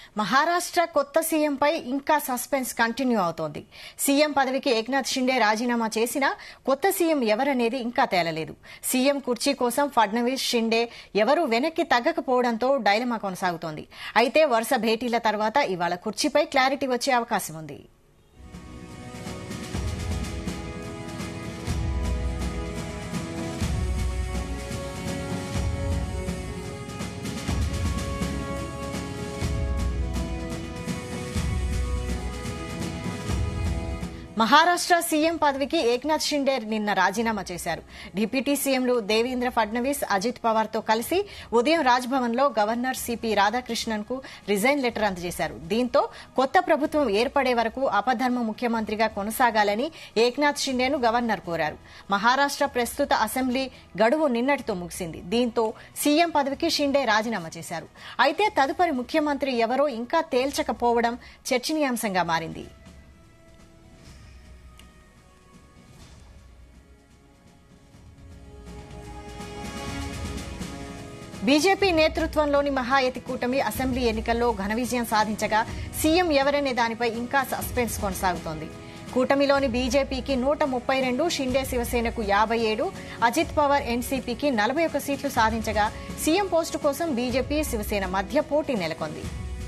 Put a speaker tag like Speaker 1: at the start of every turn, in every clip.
Speaker 1: మహారాష్ట్ర కొత్త సీఎంపై ఇంకా suspense continue అవుతోంది సీఎం పదవికి ఏక్నాథ్ షిండే రాజీనామా చేసినా కొత్త సీఎం ఎవరనేది ఇంకా తేలలేదు సీఎం కుర్చీ కోసం ఫడ్నవీస్ షిండే ఎవరూ వెనక్కి తగ్గకపోవడంతో డైలమా కొనసాగుతోంది అయితే వరుస భేటీల తర్వాత ఇవాళ కుర్చీపై క్లారిటీ వచ్చే అవకాశం ఉంది మహారాష్ట్ర సీఎం పదవికి ఏక్నాథ్ షిండే నిన్న రాజీనామా చేశారు డిప్యూటీ సీఎంలు దేవేంద్ర ఫడ్నవీస్ అజిత్ పవార్ తో కలిసి ఉదయం రాజ్భవన్ లో గవర్నర్ సిపి రాధాకృష్ణన్ కు రిజైన్ లెటర్ అందజేశారు దీంతో కొత్త ప్రభుత్వం ఏర్పడే వరకు అపధర్మ ముఖ్యమంత్రిగా కొనసాగాలని ఏక్నాథ్ షిండేను గవర్నర్ కోరారు మహారాష్ట్ర ప్రస్తుత అసెంబ్లీ గడువు నిన్నటితో ముగిసింది దీంతో సీఎం పదవికి షిండే రాజీనామా చేశారు అయితే తదుపరి ముఖ్యమంత్రి ఎవరో ఇంకా తేల్చకపోవడం చర్చనీయాంశంగా మారింది బీజేపీ నేతృత్వంలోని మహాయతి కూటమి అసెంబ్లీ ఎన్నికల్లో ఘన విజయం సాధించగా సీఎం ఎవరనే దానిపై ఇంకా సస్పెన్స్ కొనసాగుతోంది కూటమిలోని బీజేపీకి నూట ముప్పై రెండు షిండే శివసేనకు యాభై ఏడు అజిత్ పవార్ ఎన్సీపీకి నలభై ఒక్క సీట్లు సాధించగా సీఎం పోస్టు కోసం బీజేపీ శివసేన మధ్య పోటీ నెలకొంది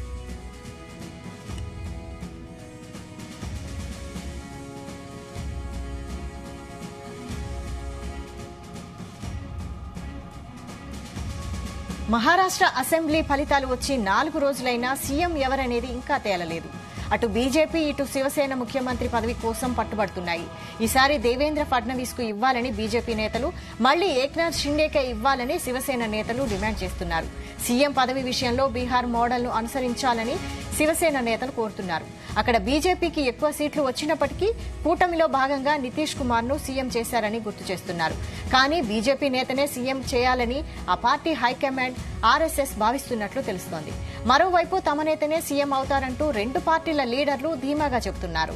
Speaker 1: మహారాష్ట్ర అసెంబ్లీ ఫలితాలు వచ్చి నాలుగు రోజులైనా సీఎం ఎవరనేది ఇంకా తేలలేదు అటు బీజేపీ ఇటు శివసేన ముఖ్యమంత్రి పదవి కోసం పట్టుబడుతున్నాయి ఈసారి దేవేంద్ర ఫడ్నవీస్ కు ఇవ్వాలని బీజేపీ నేతలు మళ్లీ ఏక్నాథ్ షిండేకే ఇవ్వాలని శివసేన నేతలు డిమాండ్ చేస్తున్నారు సీఎం పదవి విషయంలో బీహార్ మోడల్ ను అనుసరించాలని శివసేన నేతలు కోరుతున్నారు అక్కడ బీజేపీకి ఎక్కువ సీట్లు వచ్చినప్పటికీ కూటమిలో భాగంగా నితీష్ కుమార్ ను సీఎం చేశారని గుర్తు చేస్తున్నారు కానీ బీజేపీ నేతనే సీఎం చేయాలని ఆ పార్టీ హైకమాండ్ ఆర్ఎస్ఎస్ భావిస్తున్నట్లు తెలుస్తోంది మరోవైపు తమ నేతనే సీఎం అవుతారంటూ రెండు పార్టీల లీడర్లు ధీమాగా చెబుతున్నారు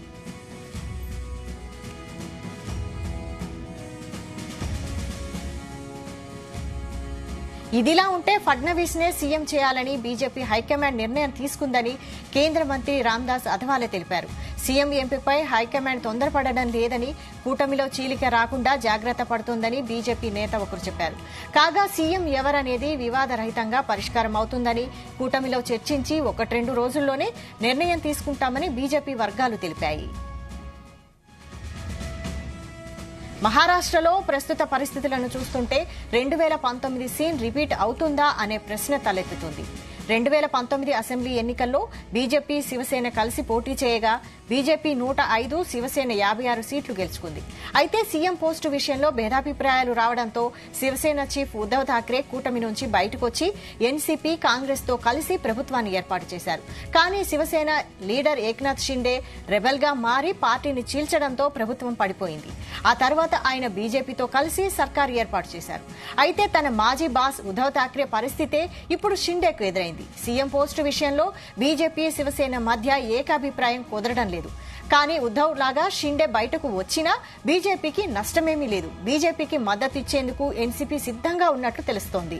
Speaker 1: ఇదిలా ఉంటే ఫడ్నవీస్ నే సీఎం చేయాలని బీజేపీ హైకమాండ్ నిర్ణయం తీసుకుందని కేంద్ర మంత్రి రామ్దాస్ అథవాలే తెలిపారు సీఎం ఎంపీపై హైకమాండ్ తొందరపడడం లేదని కూటమిలో చీలిక రాకుండా జాగ్రత్త పడుతోందని బీజేపీ నేత ఒకరు చెప్పారు కాగా సీఎం ఎవరనేది వివాదరహితంగా పరిష్కారం అవుతుందని కూటమిలో చర్చించి ఒకటి రెండు రోజుల్లోనే నిర్ణయం తీసుకుంటామని బీజేపీ వర్గాలు తెలిపాయి మహారాష్ట్రలో ప్రస్తుత పరిస్థితులను చూస్తుంటే రెండు వేల పంతొమ్మిది సీన్ రిపీట్ అవుతుందా అనే ప్రశ్న తలెత్తుతుంది రెండు వేల పంతొమ్మిది అసెంబ్లీ ఎన్నికల్లో బీజేపీ శివసేన కలిసి పోటీ చేయగా బీజేపీ నూట ఐదు శివసేన యాభై ఆరు సీట్లు గెలుచుకుంది అయితే సీఎం పోస్టు విషయంలో భేదాభిప్రాయాలు రావడంతో శివసేన చీఫ్ ఉద్దవ్ ఠాక్రే కూటమి నుంచి బయటకొచ్చి ఎన్సీపీ కాంగ్రెస్ తో కలిసి ప్రభుత్వాన్ని ఏర్పాటు చేశారు కానీ శివసేన లీడర్ ఏక్నాథ్ షిండే రెబెల్ గా మారి పార్టీని చీల్చడంతో ప్రభుత్వం పడిపోయింది ఆ తర్వాత ఆయన బీజేపీతో కలిసి సర్కారు ఏర్పాటు చేశారు అయితే తన మాజీ బాస్ ఉద్దవ్ ఠాక్రే పరిస్థితే ఇప్పుడు షిండేకు ఎదురైంది సీఎం పోస్టు విషయంలో బీజేపీ శివసేన మధ్య ఏకాభిప్రాయం కుదరడం లేదు కానీ ఉద్దవ్ లాగా షిండే బయటకు వచ్చినా బీజేపీకి నష్టమేమీ లేదు బీజేపీకి మద్దతు ఇచ్చేందుకు ఎన్సీపీ సిద్ధంగా ఉన్నట్లు తెలుస్తోంది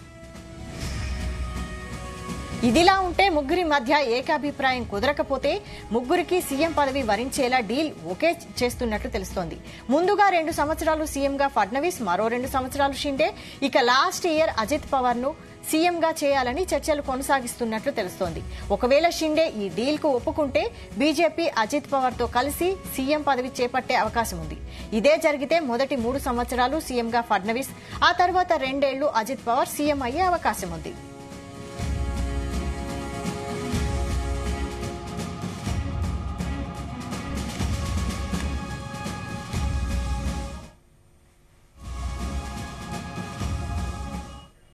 Speaker 1: ఇదిలా ఉంటే ముగ్గురి మధ్య ఏకాభిప్రాయం కుదరకపోతే ముగ్గురికి సీఎం పదవి వరించేలా డీల్ ఒకే చేస్తున్నట్లు తెలుస్తోంది ముందుగా రెండు సంవత్సరాలు సీఎంగా ఫడ్నవీస్ మరో రెండు సంవత్సరాలు షిండే ఇక లాస్ట్ ఇయర్ అజిత్ పవార్ ను సీఎంగా చేయాలని చర్చలు కొనసాగిస్తున్నట్లు తెలుస్తోంది ఒకవేళ షిండే ఈ డీల్ కు ఒప్పుకుంటే బీజేపీ అజిత్ పవార్ తో కలిసి సీఎం పదవి చేపట్టే అవకాశం ఉంది ఇదే జరిగితే మొదటి మూడు సంవత్సరాలు సీఎంగా ఫడ్నవీస్ ఆ తర్వాత రెండేళ్లు అజిత్ పవార్ సీఎం అయ్యే అవకాశం ఉంది